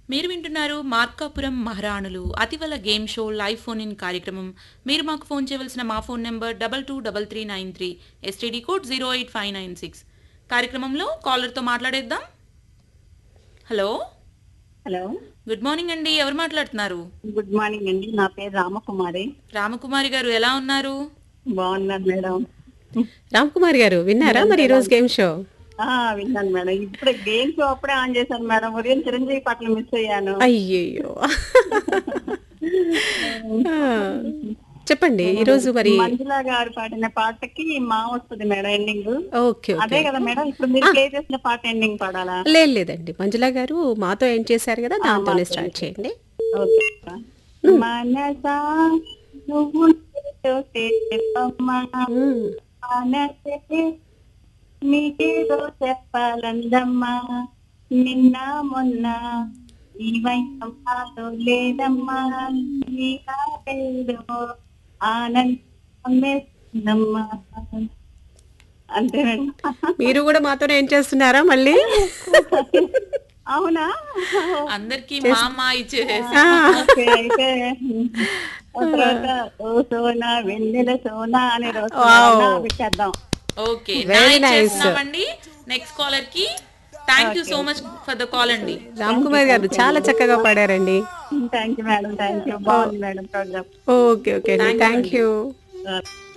మీరు వింటున్నారు మార్కాపురం మహారాణులు అతివల game show live phone in కార్యక్రమం మీరు మాకు ఫోన్ చేయవలసిన మా phone number double two double three nine three STD code zero eight five nine six కార్యక్రమంలో కాలర్తో మాట్లాడేద్దాం హలో హలో గుడ్ మార్నింగ్ అండి ఎవరు మాట్లాడుతున్నారు గుడ్ మార్నింగ్ అండి నా పేరు రామకుమారి రామకుమారి గారు ఎలా ఉన్నారు బాగున్నాను మేడం రామ్ కుమార్ గారు విన్నారా మరి ఈ రోజు గేమ్ షో ఆ విన్నాను మేడం ఇప్పుడే గేమ్ షో అప్పుడే ఆన్ చేశాను మేడం ఉదయం చిరంజీవి పాటలు మిస్ అయ్యాను అయ్యయ్యో ఆ, చెప్పండి ఈ రోజు మరి మంజులా గారు పాడిన పాటకి మా వస్తుంది మేడం ఎండింగ్ ఓకే అదే ఓకే కదా మేడం ఇప్పుడు మీరు ప్లే చేసిన పాట ఎండింగ్ పాడాలా లేదు లేదండి మంజులా గారు మాతో ఏం చేశారు కదా దాంతోనే స్టార్ట్ చేయండి ఓకే మనసా నువ్వు చెప్పమ్మా మ్మ్. మనసే నీకేదో చెప్పాలందమ్మా నిన్న మొన్న ఈ వయసు లేదమ్మా నీ కాదేదో ఆనందం వేస్తుందమ్మా అంతే మేడం మీరు కూడా మాతోనే ఏం చేస్తున్నారా మళ్ళీ అవునా అందరికీ మా అమ్మ ఇచ్చేసేసి ఆ, ఓకే అయితే ఆ తర్వాత ఓ సోనా వెన్నెల సోనా అనే రోజు Wow. పెట్టేద్దాం ఓకే Very nice. చేస్తున్నామండి నెక్స్ట్ కాలర్ కి thank you so much for the call అండి రామ్ కుమార్ గారు చాలా చక్కగా పాడారండి thank you madam thank you బాగుంది మేడం ప్రోగ్రామ్ ఓకే ఓకే అండి థ్యాంక్ యూ